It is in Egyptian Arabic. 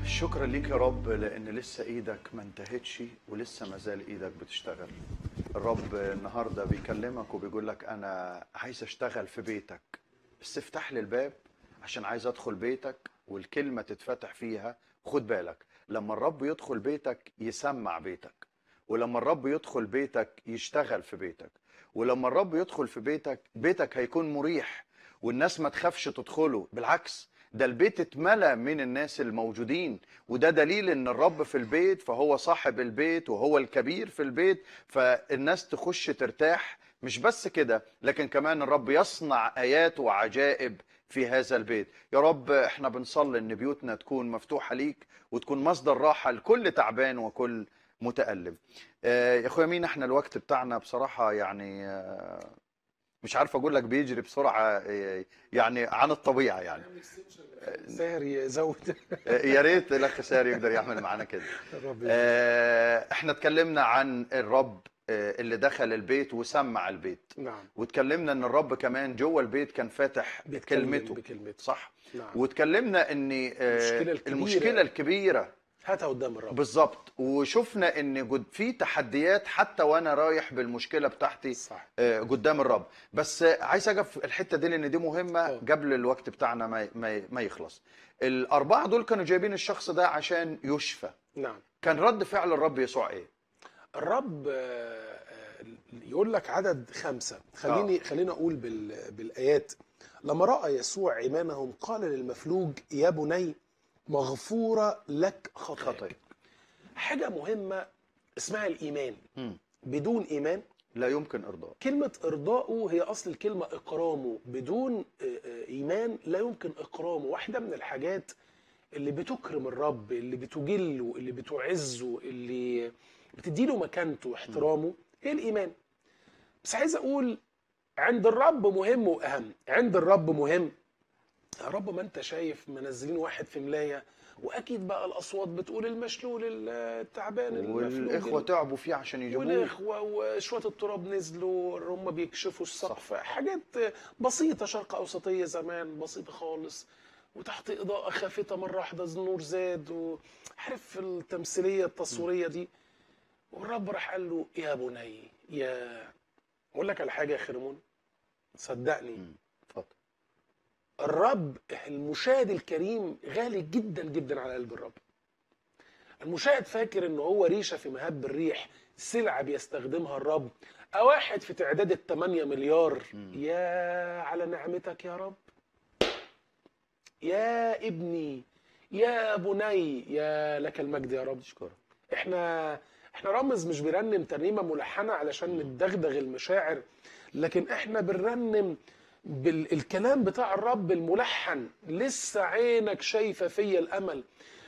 شكرا ليك يا رب لان لسه ايدك ما انتهتش ولسه ما زال ايدك بتشتغل الرب النهارده بيكلمك وبيقول لك انا عايز اشتغل في بيتك بس افتح لي الباب عشان عايز ادخل بيتك والكلمه تتفتح فيها خد بالك لما الرب يدخل بيتك يسمع بيتك ولما الرب يدخل بيتك يشتغل في بيتك ولما الرب يدخل في بيتك بيتك هيكون مريح والناس ما تخافش تدخله بالعكس ده البيت اتملى من الناس الموجودين وده دليل ان الرب في البيت فهو صاحب البيت وهو الكبير في البيت فالناس تخش ترتاح مش بس كده لكن كمان الرب يصنع ايات وعجائب في هذا البيت يا رب احنا بنصلي ان بيوتنا تكون مفتوحه ليك وتكون مصدر راحه لكل تعبان وكل متألم آه، يا اخويا مين احنا الوقت بتاعنا بصراحه يعني آه، مش عارف اقول لك بيجري بسرعه آه، يعني عن الطبيعه يعني ساهر يزود يا ريت الاخ ساري يقدر يعمل معانا كده الرب آه، احنا اتكلمنا عن الرب آه، اللي دخل البيت وسمع البيت نعم واتكلمنا ان الرب كمان جوه البيت كان فاتح بيتكلم كلمته بكلمته صح نعم واتكلمنا ان آه، المشكلة الكبيرة. المشكله الكبيره هاتها قدام الرب بالظبط وشفنا ان جد في تحديات حتى وانا رايح بالمشكله بتاعتي صح آه، قدام الرب بس آه، عايز اقف الحته دي لان دي مهمه اه. قبل الوقت بتاعنا ما ما ما يخلص الاربعه دول كانوا جايبين الشخص ده عشان يشفى نعم كان رد فعل الرب يسوع ايه الرب آه، آه، يقول لك عدد خمسة خليني خليني أقول بال... بالآيات لما رأى يسوع إيمانهم قال للمفلوج يا بني مغفورة لك خطاياك خطايا حاجة مهمة اسمها الإيمان مم. بدون إيمان لا يمكن ارضاء كلمة إرضائه هي أصل الكلمة إكرامه بدون آه، آه، إيمان لا يمكن إكرامه واحدة من الحاجات اللي بتكرم الرب اللي بتجله اللي بتعزه اللي بتديله مكانته واحترامه هي الإيمان بس عايز أقول عند الرب مهم وأهم عند الرب مهم يا رب ما أنت شايف منزلين واحد في ملاية وأكيد بقى الأصوات بتقول المشلول التعبان المفلوج والاخوه تعبوا فيه عشان يجيبوه والاخوه وشويه التراب نزلوا هم بيكشفوا السقف حاجات بسيطه شرق اوسطيه زمان بسيطه خالص وتحت اضاءه خافته مره واحده النور زاد وعارف التمثيليه التصويريه دي والرب راح قال له يا بني يا اقول لك على حاجه يا خرمون صدقني مم. اتفضل الرب المشاهد الكريم غالي جدا جدا على قلب الرب المشاهد فاكر ان هو ريشه في مهب الريح سلعه بيستخدمها الرب او واحد في تعداد ال 8 مليار مم. يا على نعمتك يا رب يا ابني يا بني يا لك المجد يا رب اشكرك احنا احنا رامز مش بيرنم ترنيمه ملحنه علشان ندغدغ المشاعر لكن احنا بنرنم بالكلام بتاع الرب الملحن لسه عينك شايفه فيا الامل